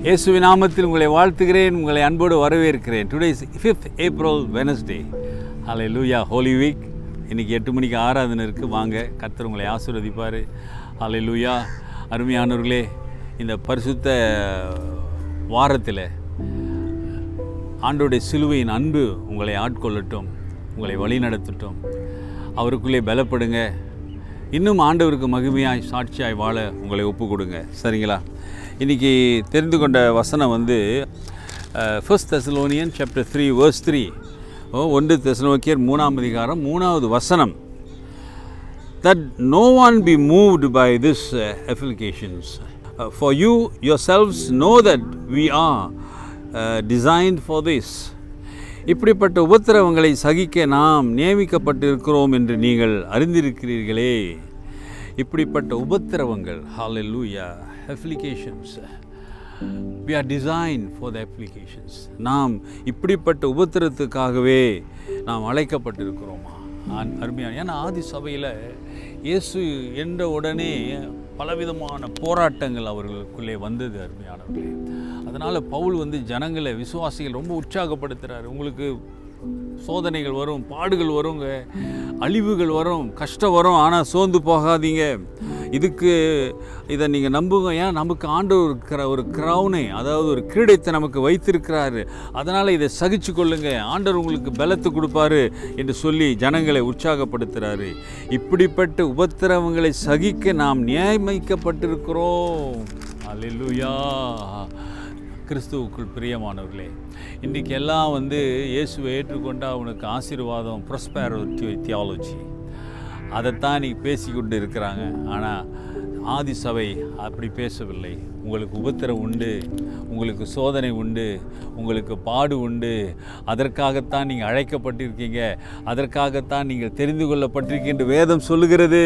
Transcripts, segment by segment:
இயேசுவின் நாமத்தில் உங்களை வாழ்த்துகிறேன் உங்களை அன்போடு வரவேற்கிறேன் today is fifth April Wednesday hallelujah Holi week இன்றைக்கி எட்டு மணிக்கு ஆராதனை இருக்குது வாங்க கர்த்தர் உங்களை ஆசீர்வதிப்பார் ஹலே லூயா அருமையானவர்களே இந்த பரிசுத்த வாரத்தில் ஆண்டோடைய சிலுவையின் அன்பு உங்களை ஆட்கொள்ளட்டும் உங்களை வழி நடத்தட்டும் அவருக்குள்ளே பலப்படுங்க இன்னும் ஆண்டவருக்கு மகிமையாய் சாட்சியாய் வாழ உங்களை ஒப்பு கொடுங்க சரிங்களா இன்றைக்கி தெரிந்து கொண்ட வசனம் வந்து first Thessalonian chapter three verse three ஒன்று தெசலோக்கியர் மூணாம் அதிகாரம் மூணாவது வசனம் that no one be moved by this uh, afflictions. Uh, for you yourselves know that we are uh, designed for this. இப்படிப்பட்ட உபத்திரவங்களை சகிக்க நாம் நியமிக்கப்பட்டிருக்கிறோம் என்று நீங்கள் அறிந்திருக்கிறீர்களே இப்படிப்பட்ட உபத்திரவங்கள் ஹalleluya applications we are designed for the applications நாம் இப்படிப்பட்ட உபத்திரத்துக்காகவே நாம் அழைக்கப்பட்டிருக்கிறோமா ஆ- அருமையான ஏன்னா ஆதி சபையில் இயேசு என்ற உடனே பலவிதமான போராட்டங்கள் அவர்களுக்குள்ளே வந்தது அருமையானவர்களே அதனால் பவுல் வந்து ஜனங்களை விசுவாசிகள் ரொம்ப உற்சாகப்படுத்துகிறார் உங்களுக்கு சோதனைகள் வரும் பாடுகள் வருங்க அழிவுகள் வரும் கஷ்டம் வரும் ஆனால் சோர்ந்து போகாதீங்க இதுக்கு இதை நீங்கள் நம்புங்க ஏன் நமக்கு ஆண்டவர் இருக்கிற ஒரு கிரவுனை அதாவது ஒரு கிரீடத்தை நமக்கு வைத்திருக்கிறாரு அதனால் இதை சகிச்சு கொள்ளுங்க ஆண்டவர் உங்களுக்கு பலத்தை கொடுப்பாரு என்று சொல்லி ஜனங்களை உற்சாகப்படுத்துகிறாரு இப்படிப்பட்ட உபத்திரவங்களை சகிக்க நாம் நியமிக்கப்பட்டிருக்கிறோம் அல்லேலூயா கிறிஸ்துவுக்குள் பிரியமானவர்களே இன்றைக்கி எல்லாம் வந்து இயேசுவை ஏற்றுக்கொண்டா அவனுக்கு ஆசீர்வாதம் ப்ரொஸ்பேரிட்டி தியாலஜி அதைத்தான் நீ பேசிக்கொண்டு இருக்கிறாங்க ஆனால் ஆதி சபை அப்படி பேசவில்லை உங்களுக்கு உபத்திரம் உண்டு உங்களுக்கு சோதனை உண்டு உங்களுக்கு பாடு உண்டு அதற்காகத்தான் நீங்கள் அழைக்கப்பட்டிருக்கீங்க அதற்காகத்தான் நீங்கள் தெரிந்து கொள்ளப்பட்டிருக்கீங்க வேதம் சொல்லுகிறது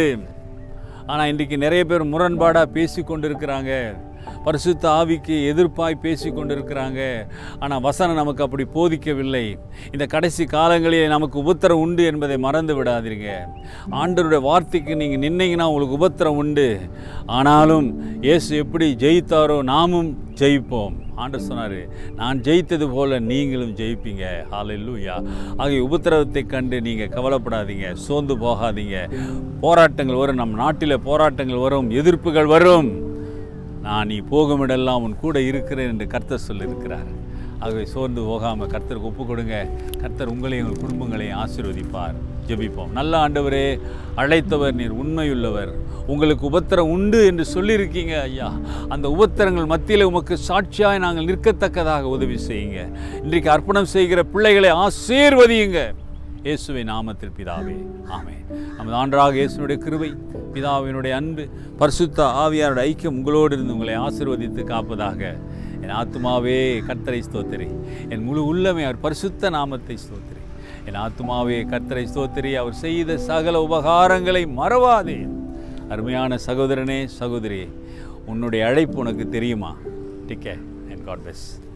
ஆனால் இன்றைக்கி நிறைய பேர் முரண்பாடாக பேசி கொண்டிருக்கிறாங்க பரிசுத்த ஆவிக்கு எதிர்ப்பாய் பேசி கொண்டிருக்கிறாங்க ஆனால் வசனம் நமக்கு அப்படி போதிக்கவில்லை இந்த கடைசி காலங்களில் நமக்கு உபத்திரம் உண்டு என்பதை மறந்து விடாதீங்க ஆண்டவருடைய வார்த்தைக்கு நீங்கள் நின்னீங்கன்னா உங்களுக்கு உபத்திரம் உண்டு ஆனாலும் இயேசு எப்படி ஜெயித்தாரோ நாமும் ஜெயிப்போம் ஆண்டவர் சொன்னார் நான் ஜெயித்தது போல நீங்களும் ஜெயிப்பீங்க ஹalleluya ஆகிய உபத்திரவத்தை கண்டு நீங்கள் கவலைப்படாதீங்க சோர்ந்து போகாதீங்க போராட்டங்கள் வரும் நம் நாட்டில் போராட்டங்கள் வரும் எதிர்ப்புகள் வரும் நான் நீ போகுமிடெல்லாம் உன் கூட இருக்கிறேன் என்று கர்த்தர் சொல்லியிருக்கிறார் ஆகவே சோர்ந்து போகாமல் கர்த்தருக்கு ஒப்பு கொடுங்க கர்த்தர் உங்களையும் உங்கள் குடும்பங்களையும் ஆசீர்வதிப்பார் ஜெபிப்போம் நல்ல ஆண்டவரே அழைத்தவர் நீர் உண்மையுள்ளவர் உங்களுக்கு உபத்திரம் உண்டு என்று சொல்லியிருக்கீங்க ஐயா அந்த உபத்திரங்கள் மத்தியில் உமக்கு சாட்சியாய் நாங்கள் நிற்கத்தக்கதாக உதவி செய்யுங்க இன்றைக்கு அர்ப்பணம் செய்கிற பிள்ளைகளை ஆசீர்வதியுங்க இயேசுவின் நாமத்தில் பிதாவே ஆமென் நமது ஆண்டராக இயேசுனுடைய கிருபை பிதாவினுடைய அன்பு பரிசுத்த ஆவியாருடைய ஐக்கியம் உங்களோடு இருந்து உங்களை ஆசீர்வதித்து காப்பதாக என் ஆத்துமாவே கர்த்தரை ஸ்தோத்திரி என் முழு உள்ளமே அவர் பரிசுத்த நாமத்தை ஸ்தோத்திரி என் ஆத்துமாவே கர்த்தரை ஸ்தோத்திரி அவர் செய்த சகல உபகாரங்களை மறவாதே அருமையான சகோதரனே சகோதரியே உன்னுடைய அழைப்பு உனக்கு தெரியுமா டிக்கே அண்ட் காட் பெஸ்ட்